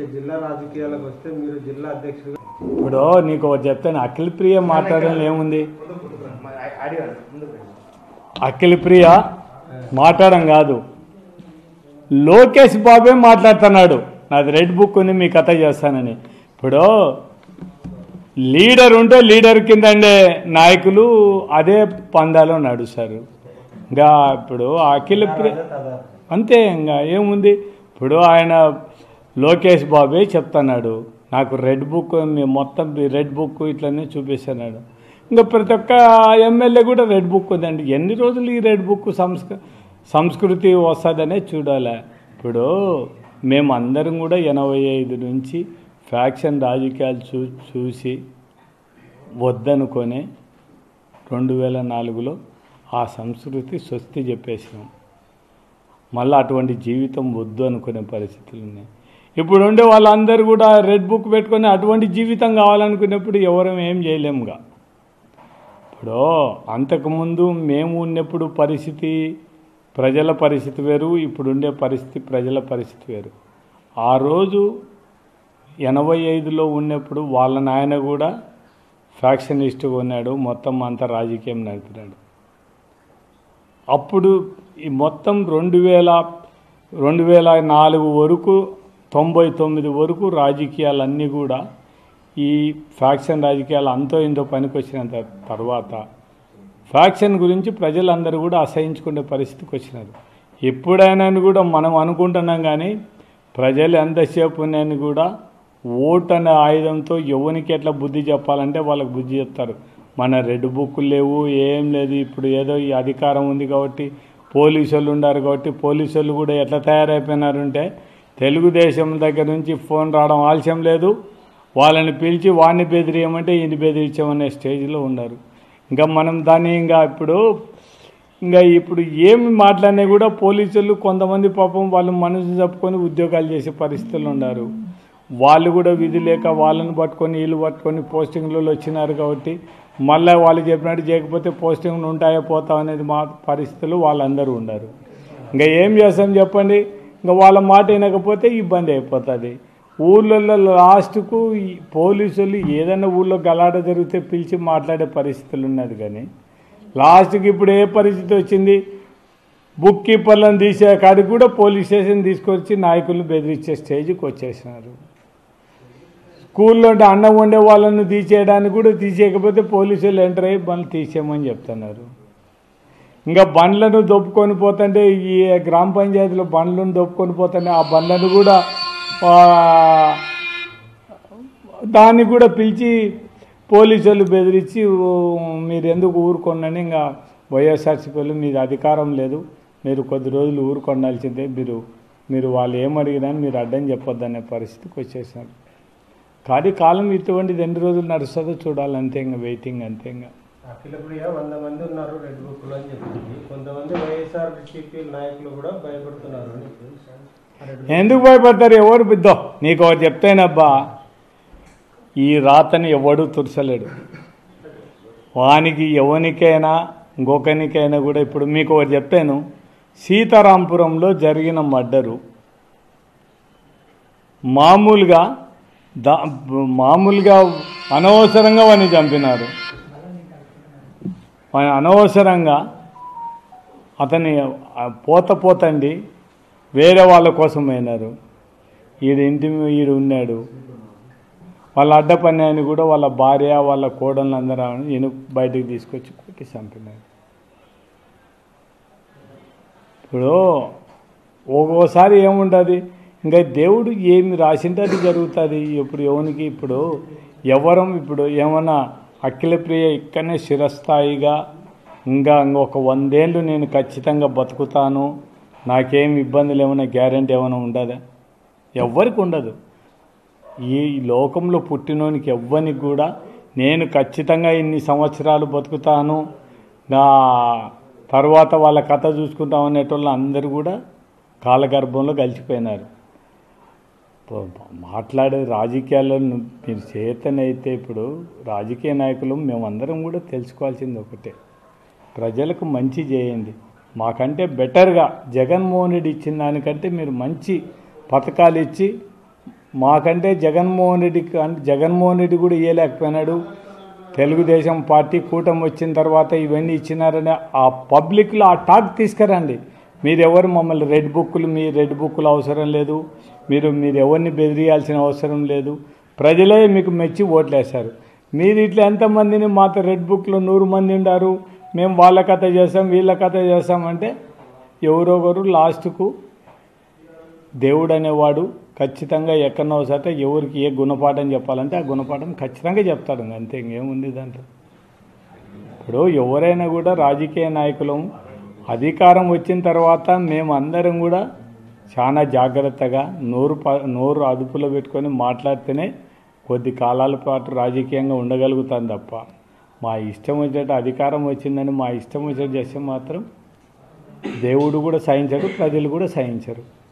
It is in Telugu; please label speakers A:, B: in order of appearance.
A: జిల్లా రాజకీయాలకు వస్తే మీరు జిల్లా అధ్యక్షుడు
B: ఇప్పుడు నీకు ఒకటి చెప్తాను అఖిల ప్రియ మాట్లాడడం ఏముంది అఖిల ప్రియ మాట్లాడడం కాదు లోకేష్ బాబే మాట్లాడుతున్నాడు నాది రెడ్ బుక్ ఉంది మీ కథ చేస్తానని ఇప్పుడు లీడర్ ఉంటే లీడర్ కింద ఉండే నాయకులు అదే పందాలో నడుస్తారు ఇంకా ఇప్పుడు అఖిల ప్రియ అంతే ఇంకా ఏముంది ఇప్పుడు ఆయన లోకేష్ బాబే చెప్తున్నాడు నాకు రెడ్ బుక్ మీ మొత్తం మీ రెడ్ బుక్ ఇట్లనే చూపిస్తున్నాడు ఇంకా ప్రతి ఒక్క ఎమ్మెల్యే కూడా రెడ్ బుక్ ఉందండి ఎన్ని రోజులు ఈ రెడ్ బుక్ సంస్క సంస్కృతి వస్తుందనే చూడాలి ఇప్పుడు మేము అందరం కూడా ఎనభై ఐదు నుంచి ఫ్యాక్షన్ రాజకీయాలు చూ చూసి వద్దనుకొని రెండు వేల నాలుగులో ఆ సంస్కృతి స్వస్తి చెప్పేసినాం మళ్ళీ అటువంటి జీవితం వద్దు అనుకునే పరిస్థితులు ఉన్నాయి ఇప్పుడు ఉండే వాళ్ళందరూ కూడా రెడ్ బుక్ పెట్టుకొని అటువంటి జీవితం కావాలనుకున్నప్పుడు ఎవరం ఏం చేయలేముగా ఇప్పుడు అంతకుముందు మేము ఉన్నప్పుడు పరిస్థితి ప్రజల పరిస్థితి వేరు ఇప్పుడు ఉండే పరిస్థితి ప్రజల పరిస్థితి వేరు ఆ రోజు ఎనభై ఐదులో ఉన్నప్పుడు వాళ్ళ నాయన కూడా ఫ్యాక్షనిస్ట్గా ఉన్నాడు మొత్తం అంతా రాజకీయం నడిపినాడు అప్పుడు ఈ మొత్తం రెండు వేల రెండు వేల నాలుగు వరకు తొంభై తొమ్మిది వరకు రాజకీయాలన్నీ కూడా ఈ ఫ్యాక్షన్ రాజకీయాలు అంతో ఇంతో పనికొచ్చినంత తర్వాత ఫ్యాక్షన్ గురించి ప్రజలందరూ కూడా అసహించుకునే పరిస్థితికి వచ్చినారు ఎప్పుడైనా కూడా మనం అనుకుంటున్నాం కానీ ప్రజలు ఎంతసేపు ఉన్నాయని కూడా ఓటు అనే ఆయుధంతో ఎవరికి ఎట్లా బుద్ధి చెప్పాలంటే వాళ్ళకి బుద్ధి చెప్తారు మన రెడ్ బుక్కులు లేవు ఏం లేదు ఇప్పుడు ఏదో ఈ అధికారం ఉంది కాబట్టి పోలీసు వాళ్ళు ఉన్నారు కాబట్టి పోలీసు వాళ్ళు కూడా ఎట్లా తయారైపోయినారంటే తెలుగుదేశం దగ్గర నుంచి ఫోన్ రావడం ఆలస్యం లేదు వాళ్ళని పిలిచి వాడిని బెదిరియమంటే ఈయన బెదిరించామనే స్టేజ్లో ఉన్నారు ఇంకా మనం దాన్ని ఇంకా ఇప్పుడు ఇంకా ఇప్పుడు ఏమి మాట్లాడినా కూడా పోలీసులు కొంతమంది పాపం వాళ్ళు మనసు చెప్పుకొని ఉద్యోగాలు చేసే పరిస్థితులు ఉన్నారు వాళ్ళు కూడా విధి లేక వాళ్ళని పట్టుకొని వీళ్ళు పట్టుకొని పోస్టింగ్లలో వచ్చినారు కాబట్టి మళ్ళీ వాళ్ళు చెప్పినట్టు చేయకపోతే పోస్టింగ్లు ఉంటాయో పోతాం అనేది మా పరిస్థితులు వాళ్ళందరూ ఉన్నారు ఇంకా ఏం చేస్తాం చెప్పండి ఇంకా వాళ్ళ మాట వినకపోతే ఇబ్బంది అయిపోతుంది ఊళ్ళల్లో లాస్ట్కు ఈ పోలీసులు ఏదైనా ఊళ్ళో గలాట జరిగితే పిలిచి మాట్లాడే పరిస్థితులు ఉన్నది కానీ లాస్ట్కి ఇప్పుడు ఏ పరిస్థితి వచ్చింది బుక్ కీపర్లను తీసే కాడికి కూడా పోలీస్ స్టేషన్ తీసుకొచ్చి నాయకులను బెదిరించే స్టేజ్కి వచ్చేసినారు స్కూల్లో అంటే అన్నం వండే వాళ్ళను తీసేయడానికి కూడా తీసేయకపోతే పోలీసులు ఎంటర్ అయ్యి బండ్లు తీసేయమని చెప్తున్నారు ఇంకా బండ్లను దొప్పుకొని పోతుంటే ఈ గ్రామ పంచాయతీలో బండ్లను దొప్పుకొని పోతుంటే ఆ బండ్లను కూడా ఆ, దాన్ని కూడా పిలిచి పోలీసులు బెదిరించి "ఓ, మీరు ఎందుకు ఊరుకోండి ఇంకా వైఎస్ఆర్సీపీలు మీది అధికారం లేదు మీరు కొద్ది రోజులు ఊరుకొండాల్సిందే మీరు మీరు వాళ్ళు ఏమడిగినా మీరు అడ్డం చెప్పొద్దు అనే పరిస్థితికి వచ్చేసారు కానీ కాలం ఇటువంటిది ఎన్ని రోజులు నడుస్తుందో చూడాలి అంతే ఇంకా వెయిటింగ్ అంతే ఇంకా
A: అఖిల ప్రియ వంద మంది ఉన్నారు రెడ్ బుక్ లో అని చెప్పింది కొంతమంది వైఎస్ఆర్ సిపి నాయకులు కూడా భయపడుతున్నారు అని ఆ రెడ్ బుక్
B: ఎందుకు భయపడతారు ఎవరు బిద్దో నీకు ఒకటి చెప్తేనబ్బా ఈ రాతని ఎవడు తుడసలేడు వానికి ఎవనికైనా ఇంకొకనికైనా కూడా ఇప్పుడు మీకు ఒకటి చెప్పాను సీతారాంపురంలో జరిగిన మర్డరు మామూలుగా దా మామూలుగా అనవసరంగా వాడిని చంపినారు వాని అనవసరంగా అతన్ని ఆ పోత పోతండి వేరే వాళ్ళ కోసం అయినారు ఈడు ఇంటి మీ- ఈడు ఉన్నాడు వాళ్ళ అడ్డ పని ఆయన కూడా వాళ్ళ భార్య వాళ్ళ కోడళ్ళు అందరూ ఈయన బయటకు తీసుకొచ్చి కొట్టి చంపినారు ఇప్పుడు ఒక్కోసారి ఏముంటుంది ఇంకా దేవుడు ఏమి రాసింటే అది జరుగుతుంది ఇప్పుడు ఎవనికి ఇప్పుడు ఎవరం ఇప్పుడు ఏమన్నా అఖిల ప్రియ ఇక్కడనే చిరస్థాయిగా ఇంకా ఇంకొక వందేళ్ళు నేను ఖచ్చితంగా బతుకుతాను నాకేం ఇబ్బందులు ఏమైనా గ్యారెంటీ ఏమైనా ఉండదా ఎవ్వరికి ఉండదు ఈ లోకంలో పుట్టినోనికి ఎవ్వనికి కూడా నేను ఖచ్చితంగా ఇన్ని సంవత్సరాలు బతుకుతాను నా తర్వాత వాళ్ళ కథ చూసుకుంటాం అనేటోళ్ళు అందరూ కూడా కాలగర్భంలో కలిసిపోయినారు ప- మాట్లాడే రాజకీయాల్లో ను- మీరు చేతనైతే ఇప్పుడు రాజకీయ నాయకులు మేమందరం కూడా తెలుసుకోవాల్సింది ఒకటే ప్రజలకు మంచి చేయండి మాకంటే బెటర్గా జగన్మోహన్ రెడ్డి ఇచ్చిన దానికంటే మీరు మంచి పథకాలు ఇచ్చి మాకంటే జగన్మోహన్ రెడ్డి అంటే జగన్మోహన్ రెడ్డి కూడా ఇవ్వలేకపోయినాడు తెలుగుదేశం పార్టీ కూటమి వచ్చిన తర్వాత ఇవన్నీ ఇచ్చినారని ఆ పబ్లిక్లో ఆ టాక్ తీసుకురండి మీరు ఎవరు మమ్మల్ని రెడ్ బుక్లు మీ రెడ్ బుక్లు అవసరం లేదు మీరు మీరు ఎవరిని బెదిరియాల్సిన అవసరం లేదు ప్రజలే మీకు మెచ్చి ఓట్లేశారు మీరు ఇట్లా ఎంతమందిని మాతో రెడ్ బుక్లో నూరు మంది ఉండారు మేము వాళ్ళ కథ చేస్తాం వీళ్ళ కథ చేస్తామంటే ఎవరొకరు లాస్ట్కు దేవుడు అనేవాడు ఖచ్చితంగా ఎక్కడో సట ఎవరికి ఏ గుణపాఠం చెప్పాలంటే ఆ గుణపాఠం ఖచ్చితంగా చెప్తాడు ఇంక అంతే ఇంకేముంది దాంట్లో ఇప్పుడు ఎవరైనా కూడా రాజకీయ నాయకులం అధికారం వచ్చిన తర్వాత మేము అందరం కూడా చాలా జాగ్రత్తగా నోరు ప- నోరు అదుపులో పెట్టుకొని మాట్లాడితేనే కొద్ది కాలాల పాటు రాజకీయంగా ఉండగలుగుతాం తప్ప మా ఇష్టం వచ్చేట అధికారం వచ్చిందని మా ఇష్టం వచ్చేట చేస్తే మాత్రం దేవుడు కూడా సహించడు ప్రజలు కూడా సహించరు